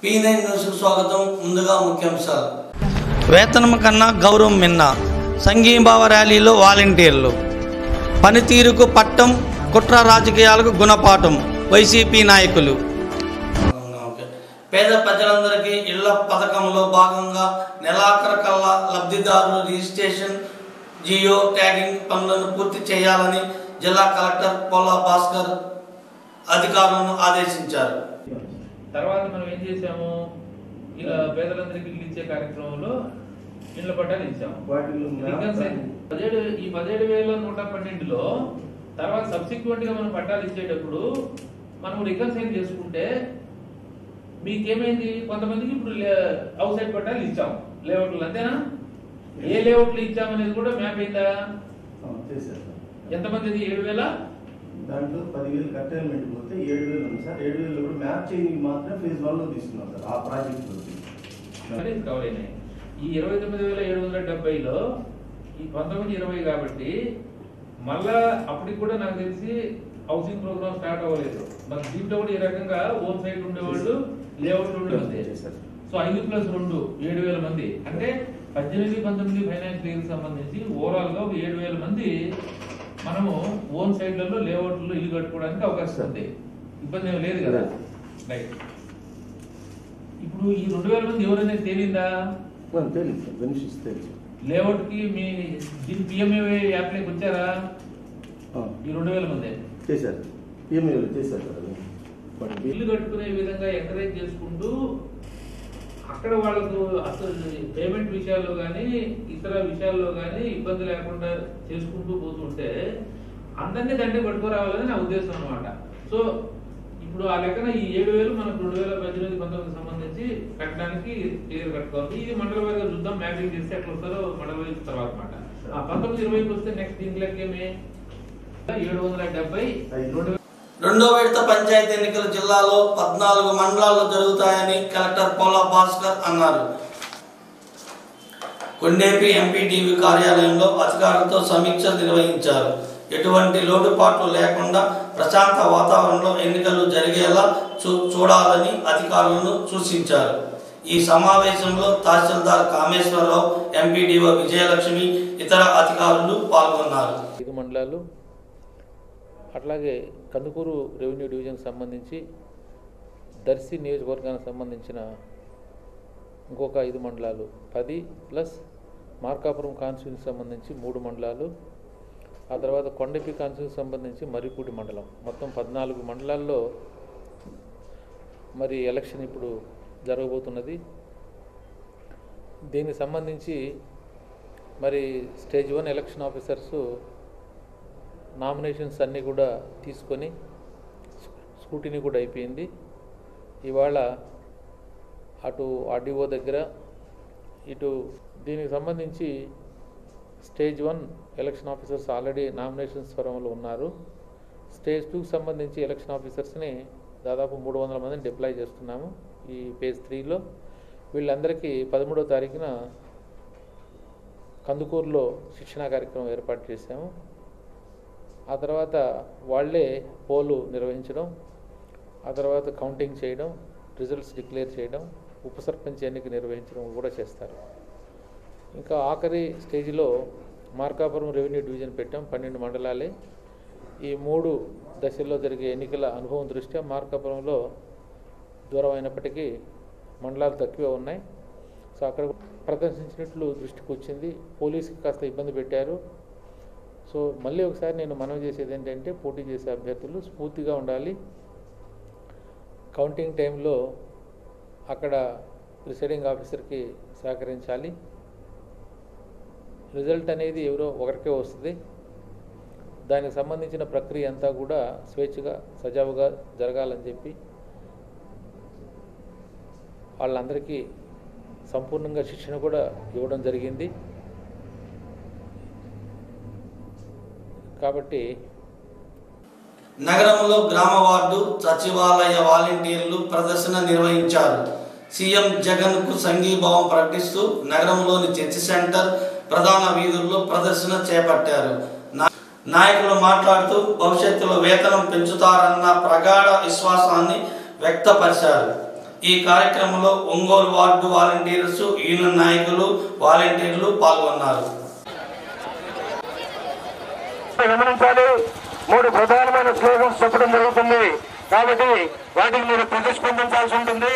P nine న్యూస్కు స్వాగతం ముందుగా ముఖ్యాంశాలు వేతనం కన్నా గౌరవం మిన్న సంఘీభావ ర్యాలీలో వాలంటీర్లు పనితీరుకు పట్టం కుట్ర రాజకీయాలకు గుణపాఠం వైసీపీ నాయకులు పేద ప్రజలందరికీ ఇళ్ల పథకంలో భాగంగా నెలాఖరు కల్లా లబ్ధిదారులు రిజిస్ట్రేషన్ జియో ట్యాగింగ్ పనులను పూర్తి చేయాలని జిల్లా కలెక్టర్ పోలా భాస్కర్ అధికారులను ఆదేశించారు తర్వాత మనం ఏం చేసాము ఇలా పేదలందరికీ ఇల్లు ఇచ్చే కార్యక్రమంలో ఇళ్ల పట్టాలు ఇచ్చాము వాటిలో రికన్స్ అయింది. పదిహేడు ఈ పదిహేడు వేల నూట పన్నెండులో తర్వాత సబ్సిక్వెంట్ గా మనం పట్టాలు ఇచ్చేటప్పుడు మనం రికన్సైల్ చేసుకుంటే మీకేమైంది కొంతమందికి ఇప్పుడు అవుట్ సైడ్ పట్టాలు ఇచ్చాము లేఅవుట్లు అంతేనా ఏ లేఅవుట్లు ఇచ్చామనేది కూడా మ్యాప్ అయిందా చేశారు సార్. ఎంతమందిది ఏడు వేల దాంట్లో పదివేలు కట్టైల్మెంట్ పోతే ఏడు వేలు ఉంది సార్ ఏడు వేలు కూడా మ్యాప్ చేయింగ్ మాత్రం ఫేజ్ వన్ లో తీసుకున్నాం సార్ ఆ ప్రాజెక్ట్ అనేది కవర్ అయినాయి ఈ ఇరవై తొమ్మిది వేల ఏడు వందల డెబ్బైలో ఈ పంతొమ్మిది ఇరవై కాబట్టి మళ్ళా అప్పటికి కూడా నాకు తెలిసి హౌసింగ్ ప్రోగ్రామ్ స్టార్ట్ అవ్వలేదు మరి దీంట్లో కూడా ఈ రకంగా ఓన్ సైడ్ ఉండేవాళ్ళు లేఅవుట్ ఉండేది సో ఐదు ప్లస్ రెండు ఏడు వేల మంది అంటే పద్దెనిమిది పంతొమ్మిది ఫైనాన్షియల్ ఇయర్ సంబంధించి ఓవరాల్ గా ఒక ఏడు వేల మంది మనము ఓన్ సైడ్లలో లేఅవుట్లో ఇల్లు కట్టుకోవడానికి అవకాశం ఉంది ఇబ్బంది ఏం లేదు కదా రైట్ ఇప్పుడు ఈ రెండు వేల మంది ఎవరైనా తేలిందా తెలియదు సార్ బెనిఫిట్స్ తెలుసు లేఅవుట్ కి మీ దీని పిఎంఏ యాప్ లోకి వచ్చారా ఈ రెండు వేల మంది చేశారు పిఎంఏలు చేశారు సార్ అది వాటి ఇల్లు కట్టుకునే విధంగా ఎంకరేజ్ చేసుకుంటూ అక్కడ వాళ్ళకు అసలు పేమెంట్ విషయాల్లో కానీ ఇతర విషయాల్లో కానీ ఇబ్బంది లేకుండా చేసుకుంటూ పోతుంటే అందరినీ దండి పట్టుకురావాలని నా ఉద్దేశం అనమాట సో ఇప్పుడు ఆ లెక్కన ఈ ఏడు వేలు మనకు రెండు వేల పద్దెనిమిది పంతొమ్మిది సంబంధించి కట్టడానికి క్లియర్ కట్టుకోవాలి ఇది మండల వారిగా చూద్దాం మ్యాపింగ్ చేస్తే ఎట్లా వస్తారో మండల వైజ్ తర్వాత అనమాట ఆ పంతొమ్మిది ఇరవైకి వస్తే నెక్స్ట్ దీని లెక్క ఏమి ఏడు వందల డెబ్బై రెండు రెండో విడత పంచాయతీ ఎన్నికలు జిల్లాలో పద్నాలుగు మండలాల్లో జరుగుతాయని కలెక్టర్ పోలా భాస్కర్ అన్నారు కొండేపి ఎంపీటీవీ కార్యాలయంలో అధికారులతో సమీక్ష నిర్వహించారు ఎటువంటి లోటుపాట్లు లేకుండా ప్రశాంత వాతావరణంలో ఎన్నికలు జరిగేలా చూ చూడాలని అధికారులను సూచించారు ఈ సమావేశంలో తహసీల్దార్ కామేశ్వరరావు ఎంపీడీఓ విజయలక్ష్మి ఇతర అధికారులు పాల్గొన్నారు ఐదు మండలాలు అట్లాగే కందుకూరు రెవెన్యూ డివిజన్కి సంబంధించి దర్శి నియోజకవర్గానికి సంబంధించిన ఇంకొక ఐదు మండలాలు పది ప్లస్ మార్కాపురం కాన్స్టిట్యూన్సీకి సంబంధించి మూడు మండలాలు ఆ తర్వాత కొండపి కాన్స్టిట్యూన్సీకి సంబంధించి మర్రిపూడి మండలం మొత్తం పద్నాలుగు మండలాల్లో మరి ఎలక్షన్ ఇప్పుడు జరగబోతున్నది దీనికి సంబంధించి మరి stage one election officers nominations అన్నీ కూడా తీసుకొని స్కూటీని కూడా అయిపోయింది ఇవాళ అటు ఆర్డీఓ దగ్గర ఇటు దీనికి సంబంధించి stage one election officers already nominations ఫరంలో ఉన్నారు స్టేజ్ టూకి సంబంధించి ఎలక్షన్ ఆఫీసర్స్ని దాదాపు మూడు వందల మందిని డిప్లాయ్ చేస్తున్నాము ఈ పేజ్ త్రీలో వీళ్ళందరికీ పదమూడో తారీఖున కందుకూరులో శిక్షణా కార్యక్రమం ఏర్పాటు చేశాము ఆ తర్వాత వాళ్ళే పోలు నిర్వహించడం ఆ తర్వాత కౌంటింగ్ చేయడం రిజల్ట్స్ డిక్లేర్ చేయడం ఉప సర్పంచ్ ఎన్నిక నిర్వహించడం కూడా చేస్తారు ఇంకా ఆఖరి స్టేజ్లో మార్కాపురం రెవెన్యూ డివిజన్ పెట్టాం పన్నెండు మండలాలే ఈ మూడు దశల్లో జరిగే ఎన్నికల అనుభవం దృష్ట్యా మార్కాపురంలో దూరం అయినప్పటికీ మండలాలు తక్కువే ఉన్నాయి సో అక్కడ ప్రదర్శించినట్లు దృష్టికి వచ్చింది పోలీసుకి కాస్త ఇబ్బంది పెట్టారు సో మళ్ళీ ఒకసారి నేను మనవి చేసేది ఏంటంటే పోటీ చేసే అభ్యర్థులు స్ఫూర్తిగా ఉండాలి కౌంటింగ్ టైంలో అక్కడ ప్రిసైడింగ్ ఆఫీసర్కి సహకరించాలి రిజల్ట్ అనేది ఎవరో ఒకరికే వస్తుంది దానికి సంబంధించిన ప్రక్రియ అంతా కూడా స్వేచ్ఛగా సజావుగా జరగాలని చెప్పి వాళ్ళందరికీ సంపూర్ణంగా శిక్షణ కూడా ఇవ్వడం జరిగింది కాబట్టి నగరంలో గ్రామ వార్డు సచివాలయ వాలంటీర్లు ప్రదర్శన నిర్వహించారు సీఎం జగన్ కు సంఘీభావం ప్రకటిస్తూ నగరంలోని చర్చి సెంటర్ ప్రధాన వీధుల్లో ప్రదర్శన చేపట్టారు నా- నాయకులు మాట్లాడుతూ భవిష్యత్తులో వేతనం పెంచుతారన్న ప్రగాఢ విశ్వాసాన్ని వ్యక్తపరిచారు ఈ కార్యక్రమంలో ఒంగోలు వార్డు వాలంటీర్స్ యూనియన్ నాయకులు వాలంటీర్లు పాల్గొన్నారు గమనించాలి మూడు ప్రధానమైన స్లోగన్స్ చెప్పడం జరుగుతుంది కాబట్టి వాటికి మీరు ప్రతిస్పందించాల్సి ఉంటుంది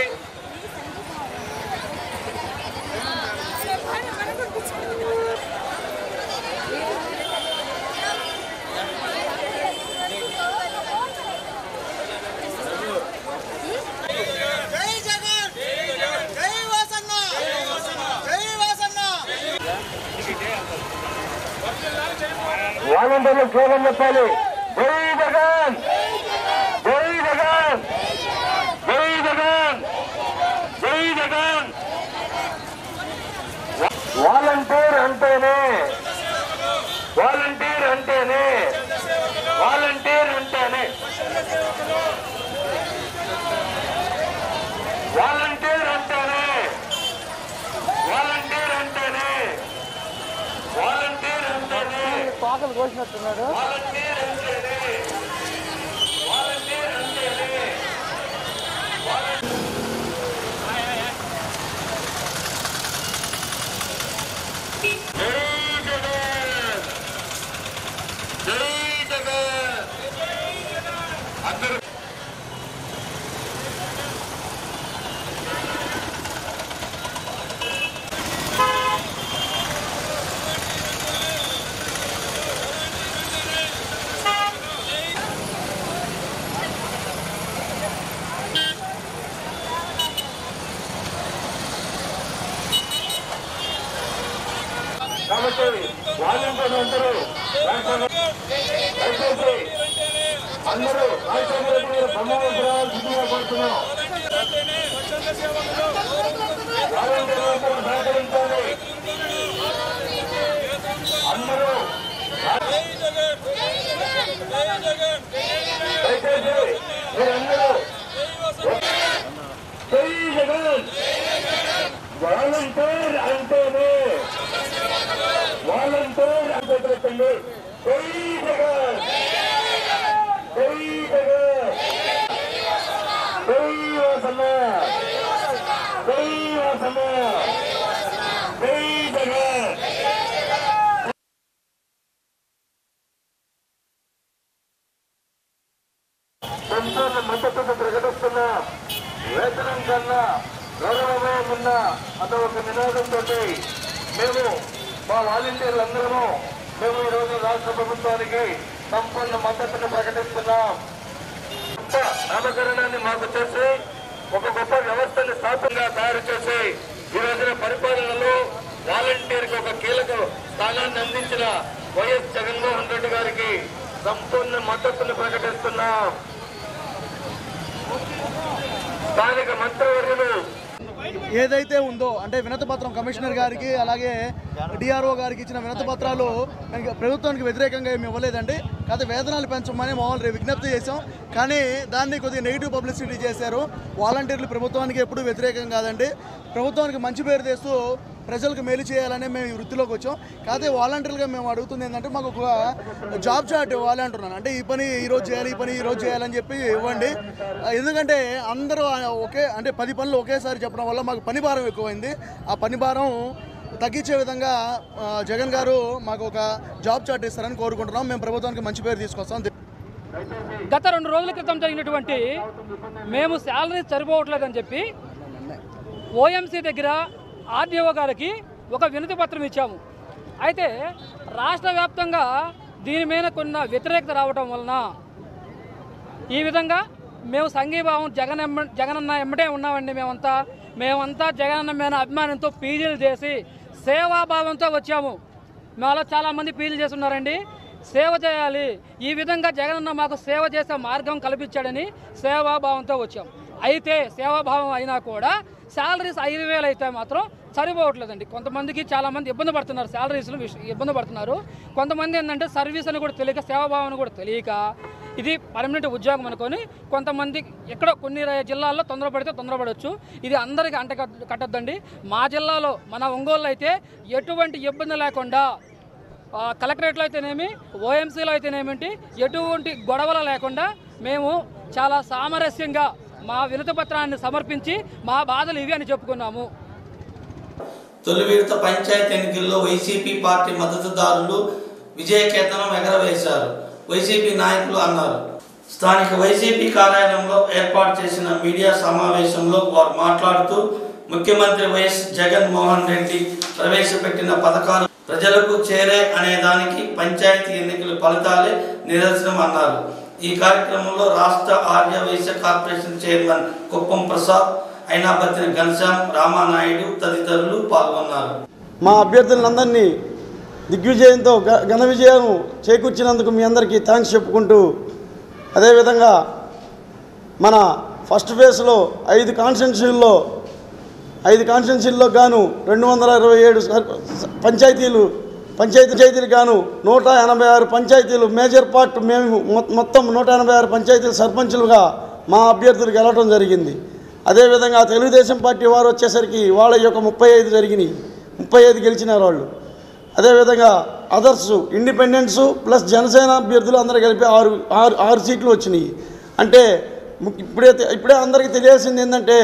జై జగన్ జై వాసన్న జై వాసన్న వాలంటీర్లు స్లోగన్ చెప్పాలి జై జగన్ జై జగన్ జై జగన్ జై జగన్ వాలంటీర్ అంటేనే వాలంటీర్ అంటేనే వాలంటీర్ అంటేనే వాలంటీర్ అంటేనే వాలంటీర్ అంటేనే వాలంటీర్ అంటేనే వాలంటీర్ అంటేనే వాలంటీర్ అంటేనే జై జగన్ జై జగన్ అందరూ కాబట్టి వాలంటీర్లు అందరూ దయచేసి అందరూ రాజశేఖర రెడ్డి గారు బ్రహ్మోత్సవాలు సిద్ధంగా పడుతున్నాం వాలంటీర్లు అందరూ సహకరించాలి అందరూ దయచేసి మీరందరూ జై జగన్ వాలంటీర్ అంటేనే వాలంటీర్ అంటే పెట్టండి జై జగన్ జై జగన్ జై వాసన్న జై వాసన్న జై జగన్ సంపూర్ణ మద్దతును ప్రకటిస్తున్న వేతనం కన్నా గౌరవమే ఉన్న అన్న ఒక నినాదంతో మేము మా వాలంటీర్లు అందరము మేము ఈ రోజు రాష్ట్ర ప్రభుత్వానికి సంపూర్ణ మద్దతును ప్రకటిస్తున్నాం గొప్ప నామకరణాన్ని మాకు చేసి ఒక గొప్ప వ్యవస్థని స్థాపంగా తయారు చేసి ఈ రోజున పరిపాలనలో వాలంటీర్కి ఒక కీలక స్థానాన్ని అందించిన వైఎస్ జగన్మోహన్ రెడ్డి గారికి సంపూర్ణ మద్దతును ప్రకటిస్తున్నాం స్థానిక మంత్రివర్యులు ఏదైతే ఉందో అంటే వినతి పత్రం కమిషనర్ గారికి అలాగే డిఆర్ఓ గారికి ఇచ్చిన వినతి పత్రాలు ఇంకా ప్రభుత్వానికి వ్యతిరేకంగా ఏమి ఇవ్వలేదండి కాకపోతే వేతనాలు పెంచమని మామూలు విజ్ఞప్తి చేశాం కానీ దాన్ని కొద్దిగా నెగిటివ్ పబ్లిసిటీ చేశారు వాలంటీర్లు ప్రభుత్వానికి ఎప్పుడూ వ్యతిరేకం కాదండి ప్రభుత్వానికి మంచి పేరు తెస్తూ ప్రజలకు మేలు చేయాలనే మేము ఈ వృత్తిలోకి వచ్చాం కాకపోతే వాలంటీర్లుగా మేము అడుగుతుంది ఏంటంటే మాకు ఒక జాబ్ చార్ట్ ఇవ్వాలి అంటున్నాను అంటే ఈ పని ఈ రోజు చేయాలి ఈ పని ఈ రోజు చేయాలని చెప్పి ఇవ్వండి ఎందుకంటే అందరూ ఒకే అంటే పది పనులు ఒకేసారి చెప్పడం వల్ల మాకు పని భారం ఎక్కువైంది ఆ పని భారం తగ్గించే విధంగా ఆ, జగన్ గారు మాకు ఒక జాబ్ చార్ట్ ఇస్తారని కోరుకుంటున్నాం మేము ప్రభుత్వానికి మంచి పేరు తీసుకొస్తాం గత రెండు రోజుల క్రితం జరిగినటువంటి మేము శాలరీ సరిపోవట్లేదని చెప్పి ఓఎంసీ దగ్గర ఆర్డీఓ గారికి ఒక వినతి పత్రం ఇచ్చాము అయితే రాష్ట్ర వ్యాప్తంగా దీని మీద కొన్ని వ్యతిరేకత రావటం వలన ఈ విధంగా మేము సంఘీభావం జగన్ ఎమ్మ జగనన్న ఎమ్మటే ఉన్నామండి మేమంతా మేమంతా జగనన్న మీద అభిమానంతో పీజీలు చేసి సేవాభావంతో వచ్చాము మాలో చాలామంది పీజీలు చేస్తున్నారండి సేవ చేయాలి ఈ విధంగా జగనన్న మాకు సేవ చేసే మార్గం కల్పించాడని సేవాభావంతో వచ్చాం అయితే సేవాభావం అయినా కూడా శాలరీస్ ఐదు వేలు అయితే మాత్రం సరిపోవట్లేదండి కొంతమందికి చాలామంది ఇబ్బంది పడుతున్నారు శాలరీస్లు ఇబ్బంది పడుతున్నారు కొంతమంది ఏంటంటే సర్వీస్ అని కూడా తెలియక సేవాభావం అని కూడా తెలియక ఇది పర్మనెంట్ ఉద్యోగం అనుకొని కొంతమంది ఎక్కడో కొన్ని ర- జిల్లాల్లో తొందరపడితే తొందరపడవచ్చు ఇది అందరికీ అంట కట్టద్దండి మా జిల్లాలో మన ఒంగోలు అయితే ఎటువంటి ఇబ్బంది లేకుండా ఆ, కలెక్టరేట్లో అయితేనేమి ఓఎంసీలో అయితేనేమిటి ఎటువంటి గొడవలు లేకుండా మేము చాలా సామరస్యంగా మా వినతి పత్రాన్ని సమర్పించి మా బాధలు ఇవి అని చెప్పుకున్నాము తొలి విడత పంచాయతీ ఎన్నికల్లో వైసీపీ పార్టీ మద్దతుదారులు విజయకేతనం ఎగరవేశారు వైసీపీ నాయకులు అన్నారు స్థానిక వైసీపీ కార్యాలయంలో ఏర్పాటు చేసిన మీడియా సమావేశంలో వారు మాట్లాడుతూ ముఖ్యమంత్రి వైఎస్ జగన్మోహన్ రెడ్డి ప్రవేశపెట్టిన పథకాలు ప్రజలకు చేరే అనే దానికి పంచాయతీ ఎన్నికల ఫలితాలే నిదర్శనం అన్నారు ఈ కార్యక్రమంలో రాష్ట్ర ఆర్య వైశ్య కార్పొరేషన్ చైర్మన్ కుప్పం ప్రసాద్ అయినాబత్తిన ఘనశ్యామ్ రామానాయుడు తదితరులు పాల్గొన్నారు మా అభ్యర్థులందరినీ దిగ్విజయంతో ఘ- ఘన విజయం చేకూర్చినందుకు మీ అందరికీ థ్యాంక్స్ చెప్పుకుంటూ అదేవిధంగా మన ఫస్ట్ ఫేజ్లో ఐదు కాన్స్టిట్యున్సీల్లో ఐదు కాన్స్టిట్యున్సీల్లో గాను రెండు వందల ఇరవై ఏడు సర్- పంచాయతీలు పంచాయతీ పంచాయతీలు గాను నూట ఎనభై ఆరు పంచాయతీలు మేజర్ పార్ట్ మేము మొ- మొత్తం నూట ఎనభై ఆరు పంచాయతీలు సర్పంచులుగా మా అభ్యర్థులు గెలవడం జరిగింది అదేవిధంగా తెలుగుదేశం పార్టీ వారు వచ్చేసరికి వాళ్ళ యొక్క ముప్పై ఐదు జరిగినాయి ముప్పై ఐదు గెలిచినారు వాళ్ళు అదేవిధంగా అదర్స్ ఇండిపెండెన్స్ ప్లస్ జనసేన అభ్యర్థులు అందరూ కలిపి ఆరు ఆరు ఆరు సీట్లు వచ్చినాయి అంటే ము- ఇప్పుడే తె- ఇప్పుడే అందరికీ తెలియాల్సింది ఏంటంటే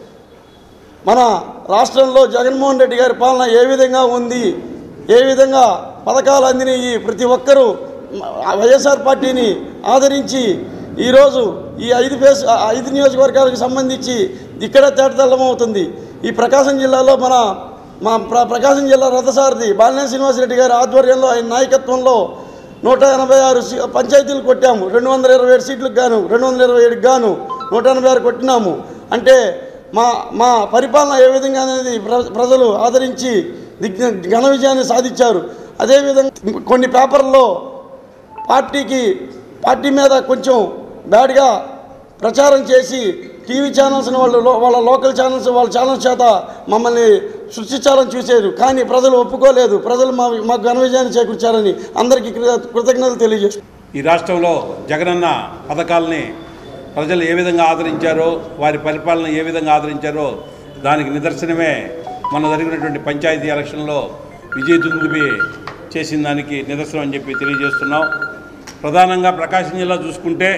మన రాష్ట్రంలో జగన్మోహన్ రెడ్డి గారి పాలన ఏ విధంగా ఉంది ఏ విధంగా పథకాలు అందినాయి ప్రతి ఒక్కరూ మ- వైఎస్ఆర్ పార్టీని ఆదరించి ఈరోజు ఈ ఐదు ఫేస్ ఆ ఐదు నియోజకవర్గాలకు సంబంధించి ఇక్కడ తేటతెల్లం అవుతుంది ఈ ప్రకాశం జిల్లాలో మన మా ప్ర- ప్రకాశం జిల్లా రథసారథి బాలినేని శ్రీనివాసరెడ్డి గారి ఆధ్వర్యంలో ఆయన నాయకత్వంలో నూట ఎనభై ఆరు సీ- పంచాయతీలు కొట్టాము రెండు వందల ఇరవై ఏడు సీట్లకు గాను రెండు వందల ఇరవై ఏడుకి గాను నూట ఎనభై ఆరు కొట్టినాము అంటే మా మా పరిపాలన ఏ విధంగా అనేది ప్ర- ప్రజలు ఆదరించి దిగ్ ఘన విజయాన్ని సాధించారు అదేవిధంగా కొన్ని పేపర్లలో పార్టీకి పార్టీ మీద కొంచెం బ్యాడ్గా ప్రచారం చేసి టీవీ ఛానల్స్ని వాళ్ళు లో- వాళ్ళ లోకల్ ఛానల్స్ వాళ్ళ ఛానల్స్ చేత మమ్మల్ని సృష్టించాలని చూశారు కానీ ప్రజలు ఒప్పుకోలేదు ప్రజలు మా మా ఘన విజయాన్ని చేకూర్చారని అందరికీ కృత- కృతజ్ఞతలు తెలియజేస్తున్నారు ఈ రాష్ట్రంలో జగనన్న పథకాలని ప్రజలు ఏ విధంగా ఆదరించారో వారి పరిపాలన ఏ విధంగా ఆదరించారో దానికి నిదర్శనమే మన జరిగినటువంటి పంచాయతీ ఎలక్షన్లో విజయదుందుబి చేసిన దానికి నిదర్శనం అని చెప్పి తెలియజేస్తున్నాం ప్రధానంగా ప్రకాశం జిల్లా చూసుకుంటే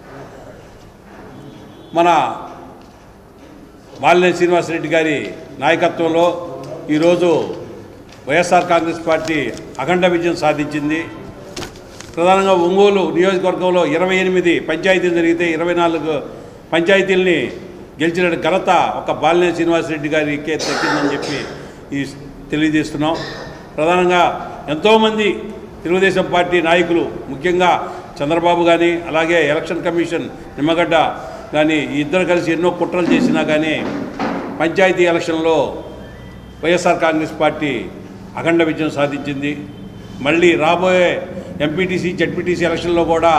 మన బాలినేని శ్రీనివాసరెడ్డి గారి నాయకత్వంలో ఈరోజు వైఎస్ఆర్ కాంగ్రెస్ పార్టీ అఖండ విజయం సాధించింది ప్రధానంగా ఒంగోలు నియోజకవర్గంలో ఇరవై ఎనిమిది పంచాయతీలు జరిగితే ఇరవై నాలుగు పంచాయతీల్ని గెలిచిన ఘనత ఒక బాలినేని శ్రీనివాసరెడ్డి గారికే దక్కిందని చెప్పి ఈ తెలియజేస్తున్నాం ప్రధానంగా ఎంతోమంది తెలుగుదేశం పార్టీ నాయకులు ముఖ్యంగా చంద్రబాబు కానీ అలాగే ఎలక్షన్ కమిషన్ నిమ్మగడ్డ కానీ ఈ ఇద్దరు కలిసి ఎన్నో కుట్రలు చేసినా కానీ పంచాయతీ ఎలక్షన్లో వైఎస్ఆర్ కాంగ్రెస్ పార్టీ అఖండ విజయం సాధించింది మళ్ళీ రాబోయే ఎంపీటీసీ జడ్పీటీసీ ఎలక్షన్లో కూడా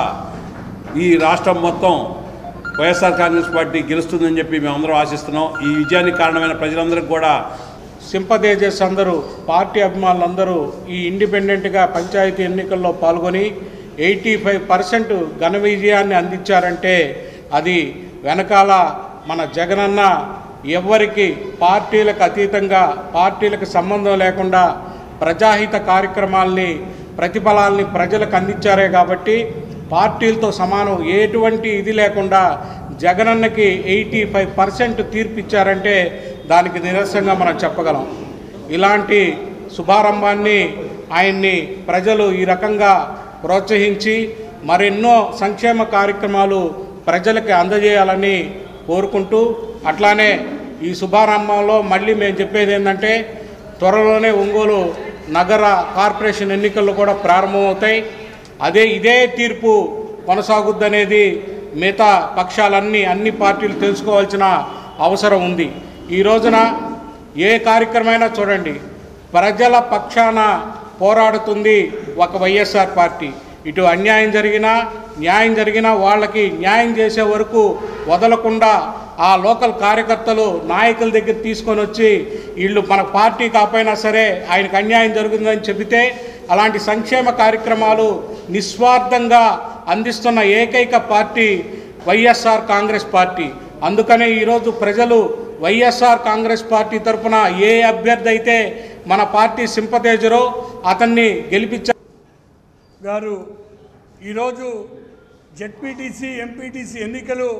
ఈ రాష్ట్రం మొత్తం వైఎస్ఆర్ కాంగ్రెస్ పార్టీ గెలుస్తుందని చెప్పి మేమందరం ఆశిస్తున్నాం ఈ విజయానికి కారణమైన ప్రజలందరికీ కూడా సింపథైజర్స్ అందరూ పార్టీ అభిమానులందరూ ఈ ఇండిపెండెంట్గా పంచాయతీ ఎన్నికల్లో పాల్గొని ఎయిటీ ఫైవ్ పర్సెంట్ ఘన విజయాన్ని అందించారంటే అది వెనకాల మన జగనన్న ఎవ్వరికి పార్టీలకు అతీతంగా పార్టీలకు సంబంధం లేకుండా ప్రజాహిత కార్యక్రమాల్ని ప్రతిఫలాల్ని ప్రజలకు అందించారే కాబట్టి పార్టీలతో సమానం ఎటువంటి ఇది లేకుండా జగనన్నకి ఎయిటీ ఫైవ్ పర్సెంట్ తీర్పు ఇచ్చారంటే దానికి నిరసనగా మనం చెప్పగలం ఇలాంటి శుభారంభాన్ని ఆయన్ని ప్రజలు ఈ రకంగా ప్రోత్సహించి మరెన్నో సంక్షేమ కార్యక్రమాలు ప్రజలకి అందజేయాలని కోరుకుంటూ అట్లానే ఈ శుభారంభంలో మళ్ళీ మేము చెప్పేది ఏంటంటే త్వరలోనే ఒంగోలు నగర కార్పొరేషన్ ఎన్నికలు కూడా ప్రారంభమవుతాయి అదే ఇదే తీర్పు కొనసాగుద్దనేది మిగతా పక్షాలన్నీ అన్ని పార్టీలు తెలుసుకోవాల్సిన అవసరం ఉంది ఈ రోజున ఏ కార్యక్రమైనా చూడండి ప్రజల పక్షాన పోరాడుతుంది ఒక వైఎస్ఆర్ పార్టీ ఇటు అన్యాయం జరిగినా న్యాయం జరిగినా వాళ్ళకి న్యాయం చేసే వరకు వదలకుండా ఆ లోకల్ కార్యకర్తలు నాయకుల దగ్గర తీసుకొని వచ్చి వీళ్ళు మన పార్టీ కాకపోయినా సరే ఆయనకు అన్యాయం జరుగుతుందని చెబితే అలాంటి సంక్షేమ కార్యక్రమాలు నిస్వార్థంగా అందిస్తున్న ఏకైక పార్టీ వైఎస్ఆర్ కాంగ్రెస్ పార్టీ అందుకనే ఈరోజు ప్రజలు వైఎస్ఆర్ కాంగ్రెస్ పార్టీ తరఫున ఏ అభ్యర్థి అయితే మన పార్టీ సింపతేజరో అతన్ని గెలిపించారు గారు ఈరోజు జెడ్పీటీసీ ఎంపీటీసీ ఎన్నికలు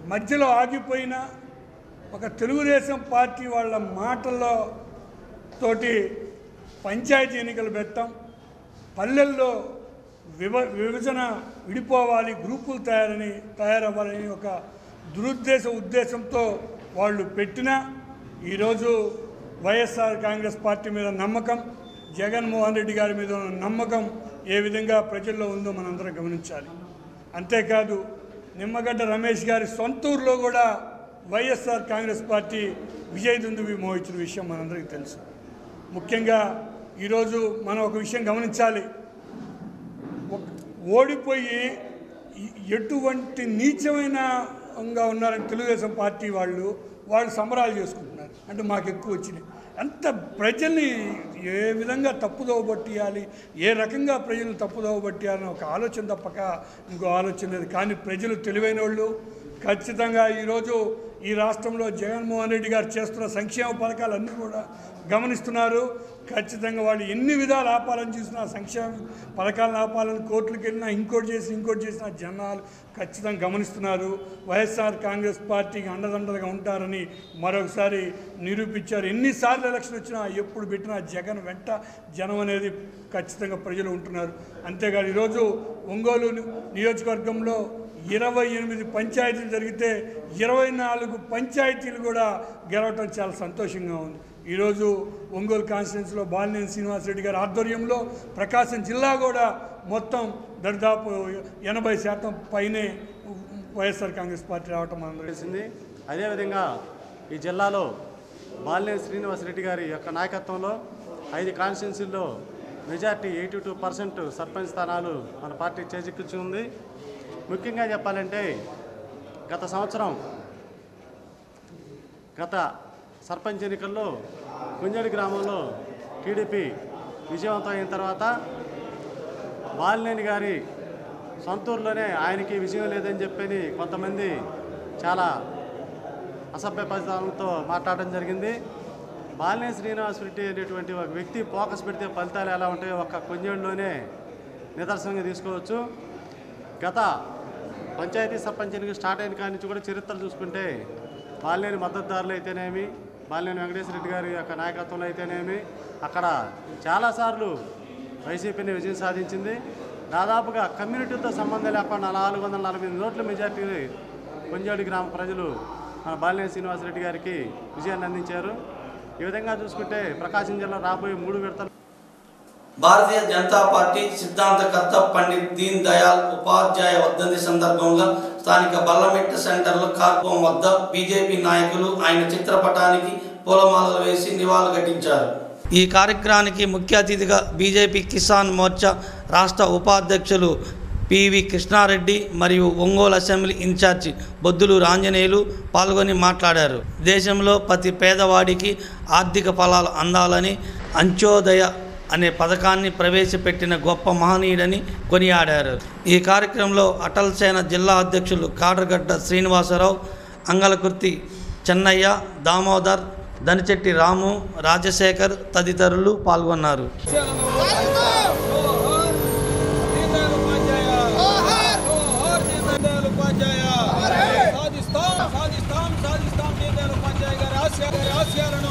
మధ్యలో ఆగిపోయిన ఒక తెలుగుదేశం పార్టీ వాళ్ళ మాటల్లో తోటి పంచాయతీ ఎన్నికలు పెట్టాం పల్లెల్లో విభ విభజన విడిపోవాలి గ్రూపులు తయారని తయారవ్వాలని ఒక దురుద్దేశ ఉద్దేశంతో వాళ్ళు పెట్టిన ఈరోజు వైఎస్ఆర్ కాంగ్రెస్ పార్టీ మీద నమ్మకం జగన్మోహన్ రెడ్డి గారి మీద ఉన్న నమ్మకం ఏ విధంగా ప్రజల్లో ఉందో మనందరం గమనించాలి అంతేకాదు నిమ్మగడ్డ రమేష్ గారి సొంత ఊర్లో కూడా వైఎస్ఆర్ కాంగ్రెస్ పార్టీ విజయదుందువి మోహించిన విషయం మనందరికీ తెలుసు ముఖ్యంగా ఈరోజు మనం ఒక విషయం గమనించాలి ఒక- ఓడిపోయి ఎ- ఎటువంటి నీచమైనగా ఉన్నారని తెలుగుదేశం పార్టీ వాళ్ళు వాళ్ళు సంబరాలు చేసుకుంటున్నారు అంటే మాకు ఎక్కువ వచ్చినాయి అంత ప్రజల్ని ఏ విధంగా తప్పుదోవ పట్టియాలి ఏ రకంగా ప్రజలను తప్పుదోవ పట్టియాలని ఒక ఆలోచన తప్పక ఇంకో ఆలోచన లేదు కానీ ప్రజలు తెలివైన వాళ్ళు ఖచ్చితంగా ఈరోజు ఈ రాష్ట్రంలో జగన్మోహన్ రెడ్డి గారు చేస్తున్న సంక్షేమ పథకాలన్నీ కూడా గమనిస్తున్నారు ఖచ్చితంగా వాళ్ళు ఎన్ని విధాలు ఆపాలని చూసినా సంక్షేమ పథకాలను ఆపాలని కోర్టులకు వెళ్ళినా ఇంకోటి చేసి ఇంకోటి చేసిన జనాలు ఖచ్చితంగా గమనిస్తున్నారు వైఎస్ఆర్ కాంగ్రెస్ పార్టీకి అండదండలుగా ఉంటారని మరొకసారి నిరూపించారు ఎన్నిసార్లు ఎలక్షన్ వచ్చినా ఎప్పుడు పెట్టినా జగన్ వెంట జనం అనేది ఖచ్చితంగా ప్రజలు ఉంటున్నారు అంతేకాదు ఈరోజు ఒంగోలు నియోజకవర్గంలో ఇరవై ఎనిమిది పంచాయతీలు జరిగితే ఇరవై నాలుగు పంచాయతీలు కూడా గెలవటం చాలా సంతోషంగా ఉంది ఈరోజు ఒంగోలు కాన్స్టిట్యున్సీలో బాలినేని శ్రీనివాసరెడ్డి గారి ఆధ్వర్యంలో ప్రకాశం జిల్లా కూడా మొత్తం దరిదాపు ఎనభై శాతం పైనే వైఎస్ఆర్ కాంగ్రెస్ పార్టీ రావటం మనం తెలిసింది అదేవిధంగా ఈ జిల్లాలో బాలినేని శ్రీనివాసరెడ్డి గారి యొక్క నాయకత్వంలో ఐదు కాన్స్టిట్యున్సీల్లో majority eighty two percent sarpanch స్థానాలు మన పార్టీ చేజిక్కించి ఉంది ముఖ్యంగా చెప్పాలంటే గత సంవత్సరం గత సర్పంచ్ ఎన్నికల్లో కుంజడి గ్రామంలో టీడీపీ విజయవంతం అయిన తర్వాత బాలినేని గారి సొంతూరులోనే ఆయనకి విజయం లేదని చెప్పని కొంతమంది చాలా అసభ్య పదాలతో మాట్లాడడం జరిగింది బాలినేని శ్రీనివాస్ రెడ్డి అనేటువంటి ఒక వ్యక్తి ఫోకస్ పెడితే ఫలితాలు ఎలా ఉంటాయో ఒక్క కొంజేడులోనే నిదర్శనంగా తీసుకోవచ్చు గత పంచాయతీ సర్పంచ్ ఎన్నిక స్టార్ట్ అయిన కాడి నుంచి కూడా చరిత్ర చూసుకుంటే బాలినేని మద్దతుదారులు అయితేనేమి బాలినేని వెంకటేశ్వర రెడ్డి గారి యొక్క నాయకత్వంలో అయితేనేమి అక్కడ చాలాసార్లు వైసీపీని విజయం సాధించింది దాదాపుగా కమ్యూనిటీతో సంబంధం లేకుండా నాలుగు వందల నలభై ఎనిమిది ఓట్ల మెజార్టీ కొంజాడి గ్రామ ప్రజలు మన బాలినేని శ్రీనివాసరెడ్డి గారికి విజయాన్ని అందించారు ఈ విధంగా చూసుకుంటే ప్రకాశం జిల్లా రాబోయే మూడు విడతలు భారతీయ జనతా పార్టీ సిద్ధాంతకర్త పండిత్ దీన్ దయాళ్ ఉపాధ్యాయ వర్ధంతి సందర్భంగా స్థానిక బల్లమెట్ట సెంటర్లో కార్పొం వద్ద బీజేపీ నాయకులు ఆయన చిత్రపటానికి పూలమాలలు వేసి నివాళులు ఘటించారు ఈ కార్యక్రమానికి ముఖ్య అతిథిగా బీజేపీ కిసాన్ మోర్చా రాష్ట్ర ఉపాధ్యక్షులు పివి కృష్ణారెడ్డి మరియు ఒంగోలు అసెంబ్లీ ఇన్ఛార్జి బొద్దులు ఆంజనేయులు పాల్గొని మాట్లాడారు దేశంలో ప్రతి పేదవాడికి ఆర్థిక ఫలాలు అందాలని అంత్యోదయ అనే పథకాన్ని ప్రవేశపెట్టిన గొప్ప మహనీయుడని కొనియాడారు ఈ కార్యక్రమంలో అటల్ సేన జిల్లా అధ్యక్షులు కాడరగడ్డ శ్రీనివాసరావు అంగలకుర్తి చెన్నయ్య దామోదర్ దనిచెట్టి రాము రాజశేఖర్ తదితరులు పాల్గొన్నారు సాధిస్తాం సాధిస్తాం సాధిస్తాం దీనిదయాళ్ ఉపాధ్యాయ గారి ఆశయ గారి ఆశయాలను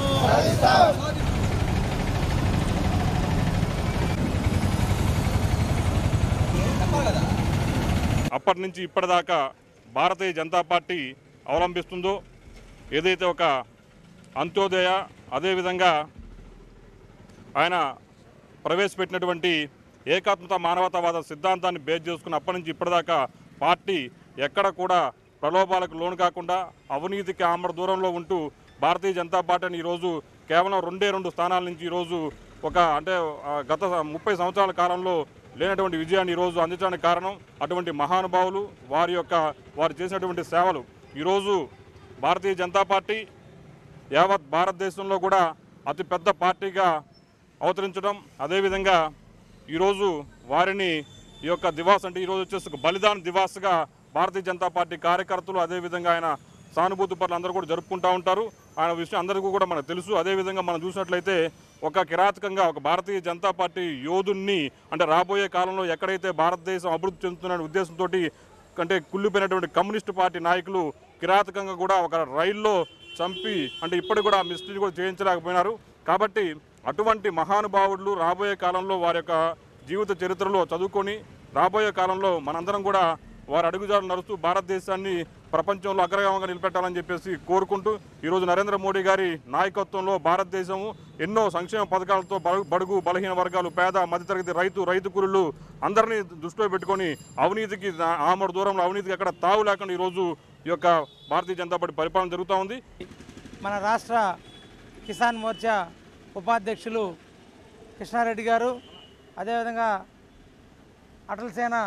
అప్పటి నుంచి ఇప్పటిదాకా భారతీయ జనతా పార్టీ అవలంబిస్తుందో ఏదైతే ఒక అంత్యోదయ అదేవిధంగా ఆయన ప్రవేశపెట్టినటువంటి ఏకాత్మత మానవతావాద సిద్ధాంతాన్ని బేస్ చేసుకుని అప్పటి నుంచి ఇప్పటిదాకా పార్టీ ఎక్కడ కూడా ప్రలోభాలకు లోను కాకుండా అవినీతికి ఆమడ దూరంలో ఉంటూ భారతీయ జనతా పార్టీని ఈరోజు కేవలం రెండే రెండు స్థానాల నుంచి ఈరోజు ఒక అంటే ఆ, గత ముప్పై సంవత్సరాల కాలంలో లేనటువంటి విజయాన్ని ఈరోజు అందించడానికి కారణం అటువంటి మహానుభావులు వారి యొక్క వారు చేసినటువంటి సేవలు ఈరోజు భారతీయ జనతా పార్టీ యావత్ భారతదేశంలో కూడా అతిపెద్ద పార్టీగా అవతరించడం అదేవిధంగా ఈరోజు వారిని ఈ యొక్క దివాస్ అంటే ఈరోజు వచ్చేసి ఒక బలిదాన దివాస్గా భారతీయ జనతా పార్టీ కార్యకర్తలు అదేవిధంగా ఆయన సానుభూతి పనులు అందరూ కూడా జరుపుకుంటూ ఉంటారు ఆయన విషయం అందరికీ కూడా మనకు తెలుసు అదేవిధంగా మనం చూసినట్లయితే ఒక కిరాతకంగా ఒక భారతీయ జనతా పార్టీ యోధుణ్ణి అంటే రాబోయే కాలంలో ఎక్కడైతే భారతదేశం అభివృద్ధి చెందుతున్న ఉద్దేశంతో అంటే కుళ్ళిపోయినటువంటి కమ్యూనిస్టు పార్టీ నాయకులు కిరాతకంగా కూడా ఒక రైల్లో చంపి అంటే ఇప్పటికి కూడా మిస్టరీ కూడా చేయించలేకపోయినారు కాబట్టి అటువంటి మహానుభావులు రాబోయే కాలంలో వారి యొక్క జీవిత చరిత్రలో చదువుకొని రాబోయే కాలంలో మనందరం కూడా వారి అడుగుజాడలు నడుస్తూ భారతదేశాన్ని ప్రపంచంలో అగ్రగామంగా నిలబెట్టాలని చెప్పేసి కోరుకుంటూ ఈరోజు నరేంద్ర మోడీ గారి నాయకత్వంలో భారతదేశం ఎన్నో సంక్షేమ పథకాలతో బడు- బడుగు బలహీన వర్గాలు పేద మధ్యతరగతి రైతు రైతు కూలీలు అందరినీ దృష్టిలో పెట్టుకొని అవినీతికి దా- ఆమడ దూరంలో అవినీతికి ఎక్కడ తావు లేకుండా ఈరోజు ఈ యొక్క భారతీయ జనతా పార్టీ పరిపాలన జరుగుతూ ఉంది మన రాష్ట్ర కిసాన్ మోర్చా ఉపాధ్యక్షులు కృష్ణారెడ్డి గారు అదేవిధంగా అటల్ సేన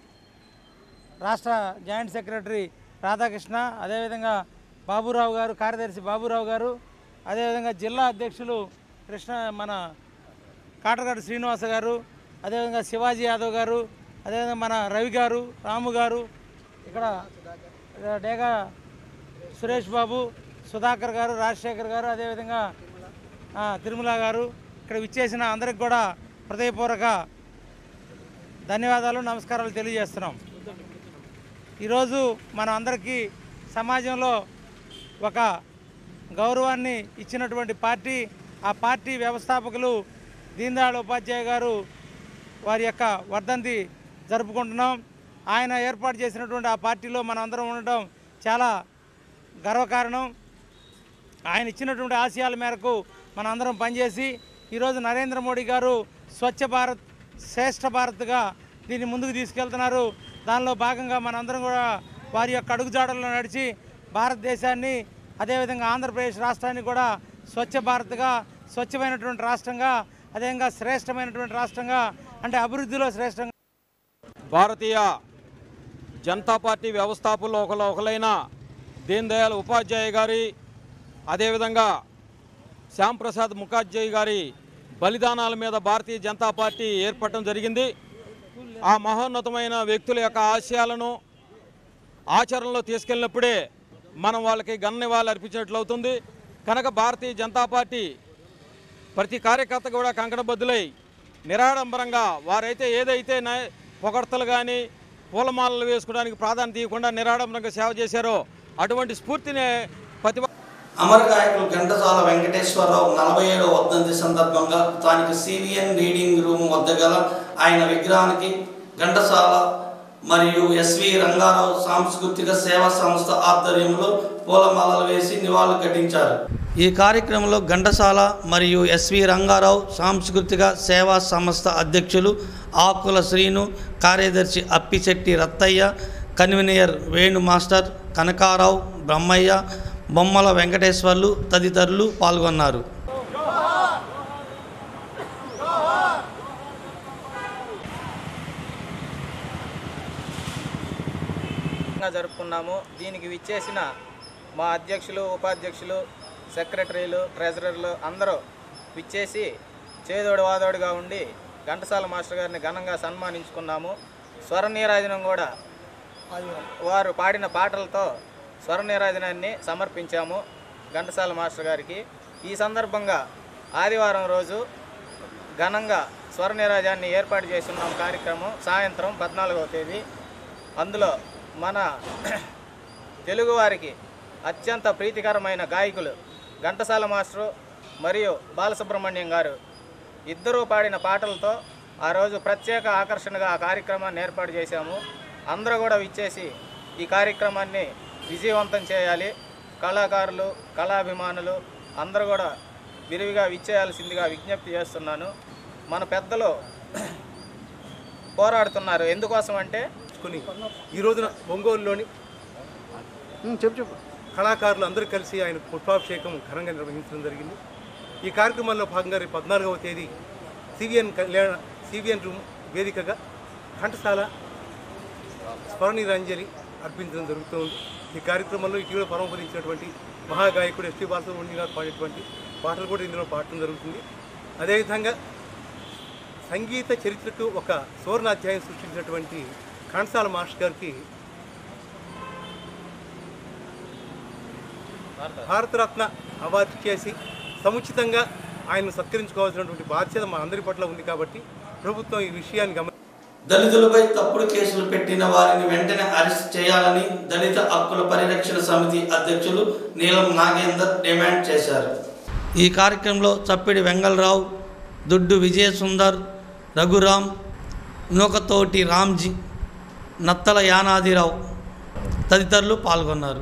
రాష్ట్ర జాయింట్ సెక్రటరీ రాధాకృష్ణ అదేవిధంగా బాబురావు గారు కార్యదర్శి బాబురావు గారు అదేవిధంగా జిల్లా అధ్యక్షులు కృష్ణ మన కాటగాడు శ్రీనివాస గారు అదేవిధంగా శివాజీ యాదవ్ గారు అదేవిధంగా మన రవి గారు రాము గారు ఇక్కడ డేగా సురేష్ బాబు సుధాకర్ గారు రాజశేఖర్ గారు అదేవిధంగా ఆ, తిరుమల గారు ఇక్కడ విచ్చేసిన అందరికి కూడా హృదయపూర్వక ధన్యవాదాలు నమస్కారాలు తెలియజేస్తున్నాం ఈరోజు మన అందరికీ సమాజంలో ఒక గౌరవాన్ని ఇచ్చినటువంటి పార్టీ ఆ పార్టీ వ్యవస్థాపకులు దీన్ దయాళ్ ఉపాధ్యాయ గారు వారి యొక్క వర్ధంతి జరుపుకుంటున్నాం ఆయన ఏర్పాటు చేసినటువంటి ఆ పార్టీలో మనం అందరం ఉండటం చాలా గర్వకారణం ఆయన ఇచ్చినటువంటి ఆశయాల మేరకు మన అందరం పనిచేసి ఈరోజు నరేంద్ర మోడీ గారు స్వచ్ఛ భారత్ శ్రేష్ఠ భారత్గా దీన్ని ముందుకు తీసుకెళ్తున్నారు దానిలో భాగంగా మనందరం కూడా వారి యొక్క అడుగుజాడల్లో నడిచి భారతదేశాన్ని అదేవిధంగా ఆంధ్రప్రదేశ్ రాష్ట్రాన్ని కూడా స్వచ్ఛ భారత్గా స్వచ్ఛమైనటువంటి రాష్ట్రంగా అదేవిధంగా శ్రేష్టమైనటువంటి రాష్ట్రంగా అంటే అభివృద్ధిలో శ్రేష్టంగా భారతీయ జనతా పార్టీ వ్యవస్థాపకులు ఒకరు ఒకరైన దీన్ దయాళ్ ఉపాధ్యాయ గారి అదేవిధంగా శ్యామ్ ప్రసాద్ ముఖర్జీ గారి బలిదానాల మీద భారతీయ జనతా పార్టీ ఏర్పడటం జరిగింది ఆ మహోన్నతమైన వ్యక్తుల యొక్క ఆశయాలను ఆచరణలో తీసుకెళ్ళినప్పుడే మనం వాళ్ళకి గన్న నివాళులు అర్పించినట్లు అవుతుంది కనుక భారతీయ జనతా పార్టీ ప్రతి కార్యకర్త కూడా కంకణబద్దులై నిరాడంబరంగా వారైతే ఏదైతే నై- పొగడ్తలు కానీ పూలమాలలు వేసుకోవడానికి ప్రాధాన్యత ఇవ్వకుండా నిరాడంబరంగా సేవ చేశారో అటువంటి స్ఫూర్తిని ప్రతి అమర గాయకులు ఘంటసాల వెంకటేశ్వరరావు నలభై ఏడవ వర్ధంతి సందర్భంగా స్థానిక సివిఎన్ రీడింగ్ రూమ్ వద్ద గల ఆయన విగ్రహానికి ఘంటసాల మరియు ఎస్వి రంగారావు సాంస్కృతిక సేవా సంస్థ ఆధ్వర్యంలో పూలమాలలు వేసి నివాళులు ఘటించారు ఈ కార్యక్రమంలో ఘంటసాల మరియు ఎస్వి రంగారావు సాంస్కృతిక సేవా సంస్థ అధ్యక్షులు ఆకుల శ్రీను కార్యదర్శి అప్పిశెట్టి రత్తయ్య కన్వీనర్ వేణు మాస్టర్ కనకారావు బ్రహ్మయ్య బొమ్మల వెంకటేశ్వర్లు తదితరులు పాల్గొన్నారు గా జరుపుకున్నాము దీనికి విచ్చేసిన మా అధ్యక్షులు ఉపాధ్యక్షులు సెక్రటరీలు ట్రెజరర్లు అందరూ విచ్చేసి చేదోడు వాదోడుగా ఉండి ఘంటసాల మాస్టర్ గారిని ఘనంగా సన్మానించుకున్నాము స్వర నీరాజనం కూడా వారు పాడిన పాటలతో స్వర నీరాజనాన్ని సమర్పించాము ఘంటసాల మాస్టర్ గారికి ఈ సందర్భంగా ఆదివారం రోజు ఘనంగా స్వర నీరాజాన్ని ఏర్పాటు చేస్తున్నాం కార్యక్రమం సాయంత్రం పద్నాలుగవ తేదీ అందులో మన తెలుగువారికి అత్యంత ప్రీతికరమైన గాయకులు ఘంటసాల మాస్టరు మరియు బాలసుబ్రహ్మణ్యం గారు ఇద్దరూ పాడిన పాటలతో ఆ రోజు ప్రత్యేక ఆకర్షణగా ఆ కార్యక్రమాన్ని ఏర్పాటు చేశాము అందరూ కూడా విచ్చేసి ఈ కార్యక్రమాన్ని విజయవంతం చేయాలి కళాకారులు కళాభిమానులు అందరూ కూడా విరివిగా విచ్చేయాల్సిందిగా విజ్ఞప్తి చేస్తున్నాను మన పెద్దలు పోరాడుతున్నారు ఎందుకోసం అంటే కొని ఈ రోజున ఒంగోలులోని చెప్పు చెప్పు కళాకారులు అందరూ కలిసి ఆయన పుష్పాభిషేకం ఘనంగా నిర్వహించడం జరిగింది ఈ కార్యక్రమంలో భాగంగా రేపు పద్నాలుగవ తేదీ సివిఎన్ కళ్యాణ సివిఎన్ రూమ్ వేదికగా ఘంటసాల స్మరణీరాంజలి అర్పించడం జరుగుతుంది ఈ కార్యక్రమంలో ఇటీవల పరమపదించినటువంటి మహాగాయకుడు ఎస్పీ బాలసుబ్రహ్మణ్యం గారు పాడేటువంటి పాటలు కూడా ఇందులో పాడటం జరుగుతుంది అదేవిధంగా సంగీత చరిత్రకు ఒక సువర్ణాధ్యాయం సృష్టించినటువంటి కాన్సాల మాస్టర్ గారికి భారతరత్న అవార్డు చేసి సముచితంగా ఆయన్ను సత్కరించుకోవాల్సినటువంటి బాధ్యత మా అందరి పట్ల ఉంది కాబట్టి ప్రభుత్వం ఈ విషయాన్ని గమ దళితులపై తప్పుడు కేసులు పెట్టిన వారిని వెంటనే అరెస్ట్ చేయాలని దళిత హక్కుల పరిరక్షణ సమితి అధ్యక్షులు నీలం నాగేందర్ డిమాండ్ చేశారు ఈ కార్యక్రమంలో చప్పిడి వెంగళరావు దుడ్డు విజయసుందర్ రఘురాం నూకతోటి రామ్జీ నత్తల యానాదిరావు తదితరులు పాల్గొన్నారు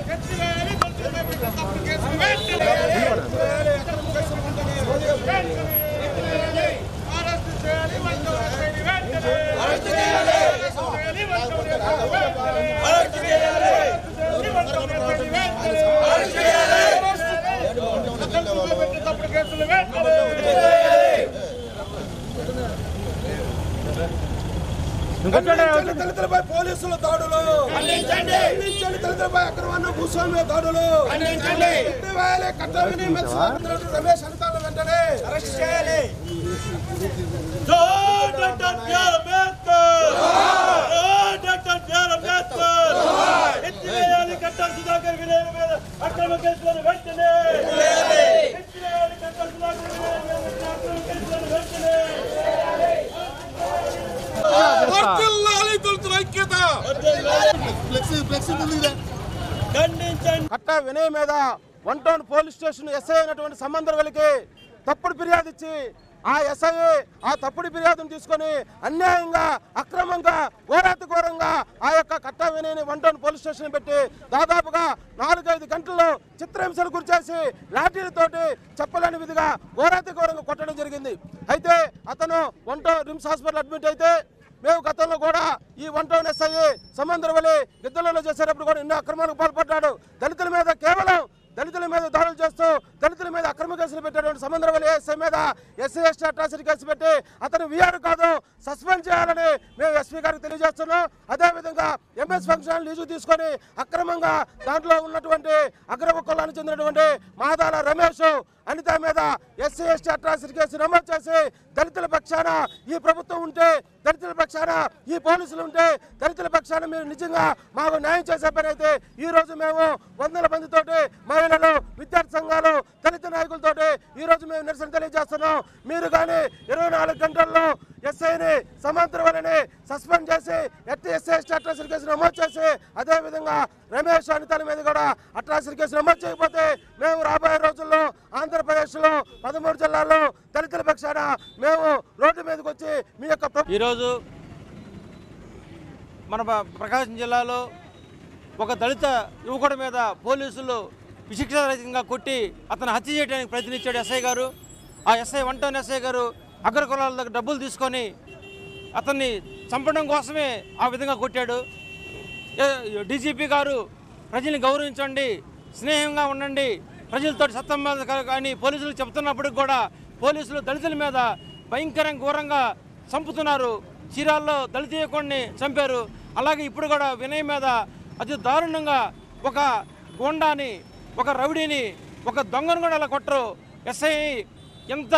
ఖండించండి దళితులపై పోలీసుల దాడులు ఖండించండి ఖండించండి దళితులపై అక్రమాన్న భూస్వామ్య దాడులు ఖండించండి వేయాలి కట్టవిని మెచ్చుకుంటున్నట్టు రమేష్ అధికారులు వెంటనే అరెస్ట్ చేయాలి doctor BR Ambedkar doctor BR Ambedkar ఎత్తివేయాలి కట్టా సుధాకర్ వినయ్ మీద అక్రమ కేసులను వెంటనే ఎత్తివేయాలి కట్టా సుధాకర్ వినయ్ మీద అక్రమ కేసులను వెంటనే వర్ధిల్లాలి దళితుల ఐక్యత కట్ట వినయ్ మీద one town police station SI అయినటువంటి సంబంధం వెలికి తప్పుడు ఫిర్యాదు ఇచ్చి ఆ ఎస్ఐ ఆ తప్పుడు ఫిర్యాదును తీసుకొని అన్యాయంగా అక్రమంగా ఘోరాతి ఘోరంగా ఆ యొక్క కట్ట వినయని వన్ టౌన్ పోలీస్ స్టేషన్ పెట్టి దాదాపుగా నాలుగైదు గంటల్లో చిత్రహింసలు గురిచేసి లాఠీలతోటి చెప్పలేని విధిగా ఘోరాతి ఘోరంగా కొట్టడం జరిగింది అయితే అతను one town RIMS hospital admit అయితే మేము గతంలో కూడా ఈ వన్ టౌన్ ఎస్ఐ సమంద్ర వలి గిద్దలలో చేసేటప్పుడు కూడా ఎన్నో అక్రమాలకు పాల్పడ్డాడు దళితుల మీద కేవలం దళితుల మీద దాడులు చేస్తూ దళితుల మీద అక్రమ కేసులు పెట్టేటువంటి సమంద్రవల్లి ఎస్ఐ మీద ఎస్సీ ఎస్టీ అట్రాసిటీ కేసు పెట్టి అతను వీఆర్ కాదు సస్పెండ్ చేయాలని మేము ఎస్పీ గారికి తెలియజేస్తున్నాం అదేవిధంగా ఎంఎస్ ఫంక్షన్ లీజు తీసుకొని అక్రమంగా దాంట్లో ఉన్నటువంటి అగ్రమ కులానికి చెందినటువంటి మాదాల రమేష్ అనిత మీద ఎస్సీ ఎస్టీ అట్రాసిటీ కేసు నమోదు చేసి దళితుల పక్షాన ఈ ప్రభుత్వం ఉంటే దళితుల పక్షాన ఈ పోలీసులు ఉంటే దళితుల పక్షాన మీరు నిజంగా మాకు న్యాయం చేసే పని అయితే ఈ రోజు మేము వందల మందితోటి మహిళలు విద్యార్థి సంఘాలు దళిత నాయకులతోటి ఈ రోజు మేము నిరసన తెలియజేస్తున్నాం మీరు కానీ ఇరవై నాలుగు గంటల్లో ఎస్ఐని సమాంతర వలని సస్పెండ్ చేసి ఎట్టి ఎస్ఐ అట్రాసిటీ కేసు నమోదు చేసి అదేవిధంగా రమేష్ అనితల మీద కూడా అట్రాసిటీ కేసు నమోదు చేయకపోతే మేము రాబోయే రోజుల్లో ఆంధ్రప్రదేశ్లో పదమూడు జిల్లాల్లో దళితుల పక్షాన మేము రోడ్డు మీదకి వచ్చి మీ యొక్క ప్రభు- ఈరోజు మన ప- ప్రకాశం జిల్లాలో ఒక దళిత యువకుడి మీద పోలీసులు విశిక్షరహితంగా కొట్టి అతను హత్య చేయడానికి ప్రయత్నించాడు ఎస్ఐ గారు ఆ ఎస్ఐ వన్ టౌన్ ఎస్ఐ గారు అగ్రకులాల దగ్గర డబ్బులు తీసుకొని అతన్ని చంపడం కోసమే ఆ విధంగా కొట్టాడు ఏ- డీజీపీ గారు ప్రజల్ని గౌరవించండి స్నేహంగా ఉండండి ప్రజలతో సత్తం కానీ పోలీసులు చెప్తున్నప్పటికి కూడా పోలీసులు దళితుల మీద భయంకరంగా ఘోరంగా చంపుతున్నారు చీరాల్లో దళిత యువకుడిని చంపారు అలాగే ఇప్పుడు కూడా వినయ్ మీద అతి దారుణంగా ఒక గోండాని ఒక రౌడీని ఒక దొంగను కూడా అలా కొట్టరు ఎస్ఐ ఎంత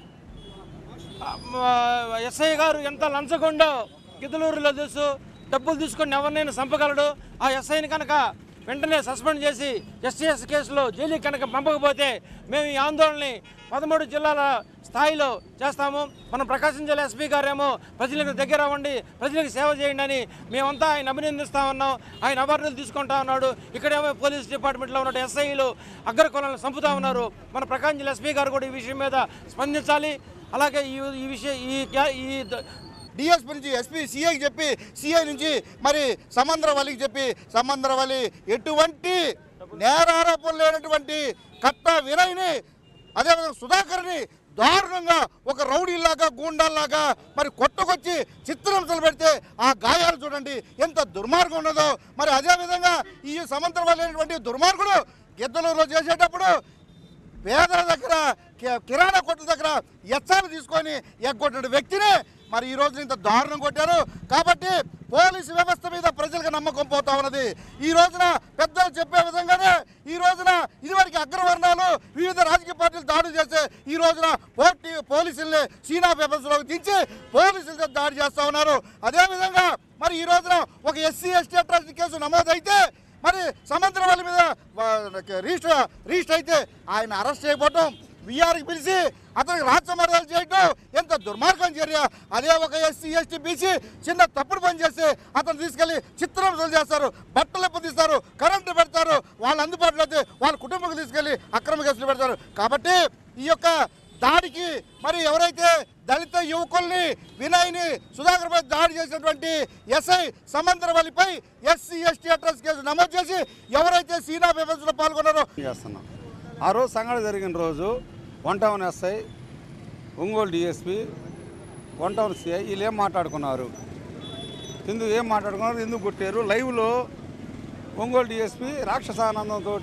ఆ, ఎస్ఐ గారు ఎంత లంచగొండో గిద్దలూరులో తెలుసు డబ్బులు తీసుకొని ఎవరినైనా చంపగలడు ఆ ఎస్ఐని కనుక వెంటనే సస్పెండ్ చేసి ఎస్టీఎస్ కేసులో జైలుకి కనుక పంపకపోతే మేము ఈ ఆందోళనని పదమూడు జిల్లాల స్థాయిలో చేస్తాము మనం ప్రకాశం జిల్లా ఎస్పీ గారేమో ప్రజలకు దగ్గర అవ్వండి ప్రజలకు సేవ చేయండి అని మేమంతా ఆయన అభినందిస్తా ఉన్నాం ఆయన అవార్డులు తీసుకుంటా ఉన్నాడు ఇక్కడేమో పోలీస్ డిపార్ట్మెంట్లో ఉన్న ఎస్ఐలు అగ్ర కులాలను చంపుతా ఉన్నారు మన ప్రకాశం జిల్లా ఎస్పీ గారు కూడా ఈ విషయం మీద స్పందించాలి అలాగే ఈ ఈ విషయం ఈ క్యా- ఈ ద- డిఎస్పీ నుంచి ఎస్పీ సిఐకి చెప్పి సిఐ నుంచి మరి సమంద్రవల్లికి చెప్పి సమంద్రవల్లి ఎటువంటి నేరారోపణ లేనటువంటి కట్ట వినయ్ని అదేవిధంగా సుధాకర్ని దారుణంగా ఒక రౌడీలాగా గూండాల్లాగా మరి కొట్టుకొచ్చి చిత్రహింసలు పెడితే ఆ గాయాలు చూడండి ఎంత దుర్మార్గం ఉన్నదో మరి అదేవిధంగా ఈ సమంత్రవల్లి అనేటువంటి దుర్మార్గుడు గిద్దలూరులో చేసేటప్పుడు పేదల దగ్గర కి- కిరాణా కొట్ల దగ్గర ఎచ్చాలు తీసుకొని ఎగ్గొట్టిన వ్యక్తిని మరి ఈ రోజు ఇంత దారుణం కొట్టారు కాబట్టి పోలీసు వ్యవస్థ మీద ప్రజలకు నమ్మకం పోతా ఉన్నది ఈ రోజున పెద్దలు చెప్పే విధంగానే ఈ రోజున ఇదివరకు అగ్రవర్ణాలు వివిధ రాజకీయ పార్టీలు దాడులు చేస్తే ఈ రోజున పోటీ పోలీసుల్ని సీనా పేపర్స్లోకి దించి పోలీసులతో దాడి చేస్తా ఉన్నారు అదేవిధంగా మరి ఈ రోజున ఒక ఎస్సీ ఎస్టీ అట్రాసిటీ కేసు నమోదైతే మరి సముద్రం వాళ్ళ మీద వా- రిజిస్టర్ రిజిస్టర్ అయితే ఆయన అరెస్ట్ చేయకపోవటం విఆర్కి పిలిచి అతనికి రాచమర్యాలు చేయటం ఎంత దుర్మార్గం చర్య అదే ఒక ఎస్సీ ఎస్టీ బీసీ చిన్న తప్పుడు పని చేస్తే అతను తీసుకెళ్లి చిత్రహింసలు చేస్తారు బట్టలు పొందిస్తారు కరెంటు పెడతారు వాళ్ళ అందుబాటులో అయితే వాళ్ళ కుటుంబం తీసుకెళ్లి అక్రమ కేసులు పెడతారు కాబట్టి ఈ యొక్క దాడికి మరి ఎవరైతే దళిత యువకుల్ని వినయ్ని సుధాకర్ పై దాడి చేసినటువంటి ఎస్ఐ సమంద్రవల్లిపై ఎస్సీ ఎస్టీ అడ్రస్ కేసు నమోదు చేసి ఎవరైతే సీనా పేపర్స్లో పాల్గొన్నారో చేస్తున్నాం ఆ రోజు సంఘటన జరిగిన రోజు one town SI Ongole DSP one town CI వీళ్ళు ఏం మాట్లాడుకున్నారు ఎందుకు ఏం మాట్లాడుకున్నారు ఎందుకు కొట్టారు లైవ్లో ఒంగోలు డిఎస్పి రాక్షసానందంతో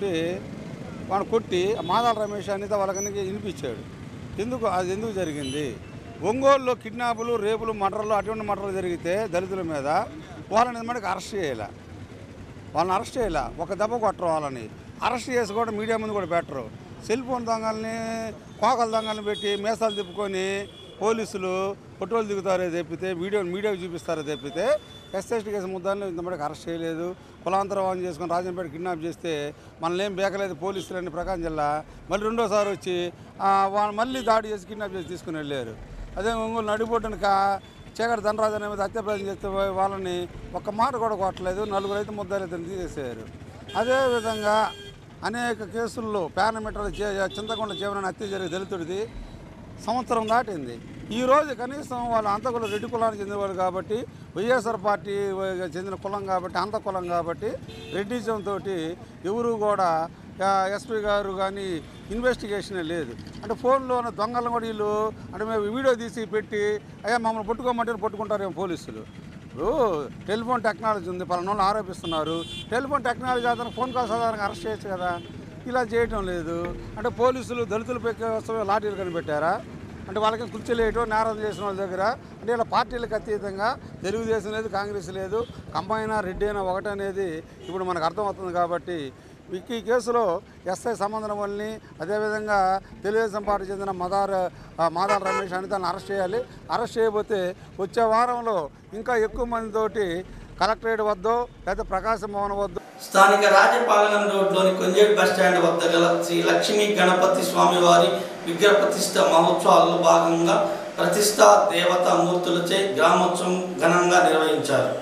వాడు కొట్టి మాదాల రమేష్ అనిత వాళ్ళకి వినిపించాడు ఎందుకు అది ఎందుకు జరిగింది ఒంగోలులో కిడ్నాపులు రేపులు మటర్లు అటువంటి మటర్లు జరిగితే దళితుల మీద వాళ్ళని మనకి అరెస్ట్ చేయాలి వాళ్ళని అరెస్ట్ చేయాల ఒక దెబ్బ కొట్టరు వాళ్ళని అరెస్ట్ చేసి కూడా మీడియా ముందు కూడా పెట్టరు సెల్ ఫోన్ దొంగల్ని కోకల దొంగల్ని పెట్టి మేసాలు తిప్పుకొని పోలీసులు ఫోటోలు దిగుతారో తప్పితే వీడియో మీడియాకు చూపిస్తారో తప్పితే ఎస్ఎస్టీ కేసు ముద్దాన్ని ఇంతమందికి అరెస్ట్ చేయలేదు కులాంతరవాదం చేసుకొని రాజంపేట కిడ్నాప్ చేస్తే మనల్ని ఏం బేకలేదు పోలీసులని ప్రకాశం జిల్లా మళ్ళీ రెండోసారి వచ్చి ఆ, వాళ్ళు మళ్ళీ దాడి చేసి కిడ్నాప్ చేసి తీసుకుని వెళ్ళారు అదే ఒంగోలు నడిపోవడానికి చీకటి ధనరాజు అనే మీద హత్యాప్రయత్నం చేస్తే వాళ్ళని ఒక్క మాట కూడా కొట్టలేదు నలుగురు అయితే ముద్దాలు ఇద్దరు తీసేసారు అదేవిధంగా అనేక కేసుల్లో పారామీటర్లు చింతకొండ జీవనాన్ని హత్య జరిగి దళితుడిది సంవత్సరం దాటింది ఈ రోజు కనీసం వాళ్ళ అంతకులు రెడ్డి కులానికి చెందినవాళ్ళు కాబట్టి వైఎస్ఆర్ పార్టీ చెందిన కులం కాబట్టి అంత కులం కాబట్టి రెడ్డిజంతో ఎవరు కూడా ఎస్పీ గారు కానీ ఇన్వెస్టిగేషనే లేదు అంటే ఫోన్లో ఉన్న దొంగలను కూడా వీళ్ళు అంటే మేము వీడియో తీసి పెట్టి అయ్యా మమ్మల్ని పట్టుకోమంటే పట్టుకుంటారేమో పోలీసులు ఇప్పుడు టెలిఫోన్ టెక్నాలజీ ఉంది పలానా ఆరోపిస్తున్నారు టెలిఫోన్ టెక్నాలజీ అతను ఫోన్ కాల్ సాధారణంగా అరెస్ట్ చేయొచ్చు కదా ఇలా చేయటం లేదు అంటే పోలీసులు దళితులపై వస్తున్న లాఠీలు కనిపెట్టారా అంటే వాళ్ళకి కుర్చీలేయటం నేరం చేసిన వాళ్ళ దగ్గర అంటే ఇలా పార్టీలకు అతీతంగా తెలుగుదేశం లేదు కాంగ్రెస్ లేదు కంబైనా రెడ్డి అయినా ఒకటనేది ఇప్పుడు మనకు అర్థమవుతుంది కాబట్టి ఈ కేసులో ఎస్ఐ సంబంధం వల్ని అదేవిధంగా తెలుగుదేశం పార్టీ చెందిన మదార్ ఆ, మాదాల రమేష్ అని తను అరెస్ట్ చేయాలి అరెస్ట్ చేయబోతే వచ్చే వారంలో ఇంకా ఎక్కువ మందితోటి కలెక్టరేట్ వద్దో లేకపోతే ప్రకాశం భవన్ వద్దో స్థానిక రాజపాలెం రోడ్లోని కొంజేడు బస్టాండ్ వద్ద గల శ్రీ లక్ష్మీ గణపతి స్వామివారి విగ్రహ ప్రతిష్ట మహోత్సవాల్లో భాగంగా ప్రతిష్టా దేవతా మూర్తులచే గ్రామోత్సవం ఘనంగా నిర్వహించారు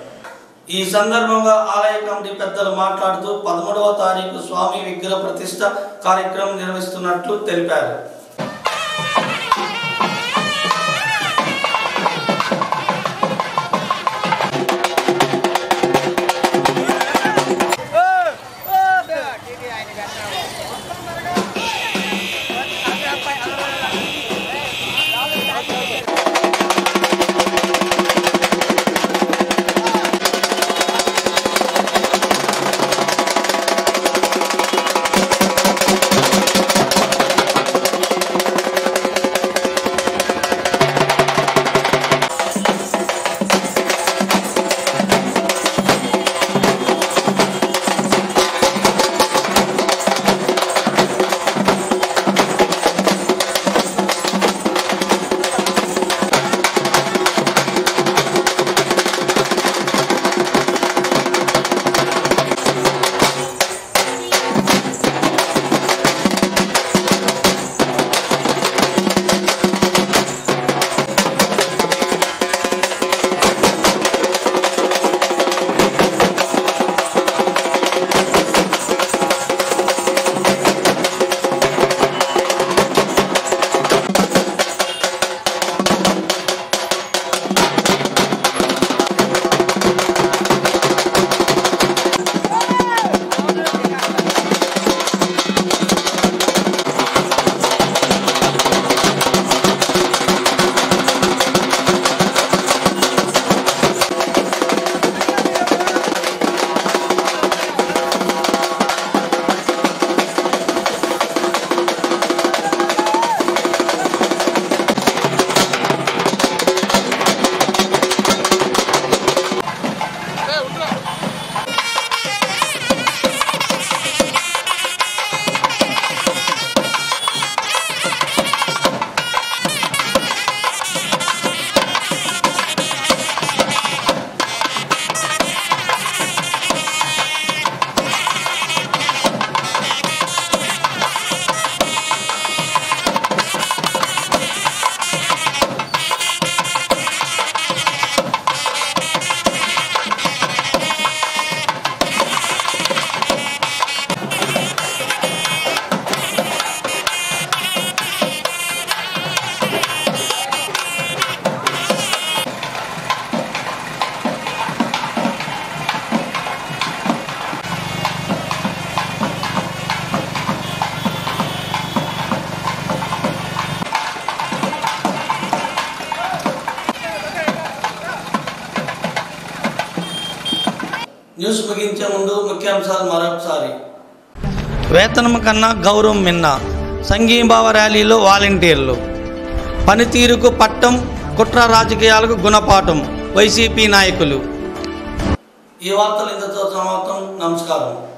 ఈ సందర్భంగా ఆలయ కమిటీ పెద్దలు మాట్లాడుతూ పదమూడవ తారీఖు స్వామి విగ్రహ ప్రతిష్ట కార్యక్రమం నిర్వహిస్తున్నట్లు తెలిపారు న్యూస్ ముగించే ముందు ముఖ్యాంశాలు మరొకసారి వేతనం కన్నా గౌరవం మిన్న సంఘీభావ ర్యాలీలో వాలంటీర్లు పనితీరుకు పట్టం కుట్ర రాజకీయాలకు గుణపాఠం వైసీపీ నాయకులు ఈ వార్తలు ఇంతతో సమాప్తం నమస్కారం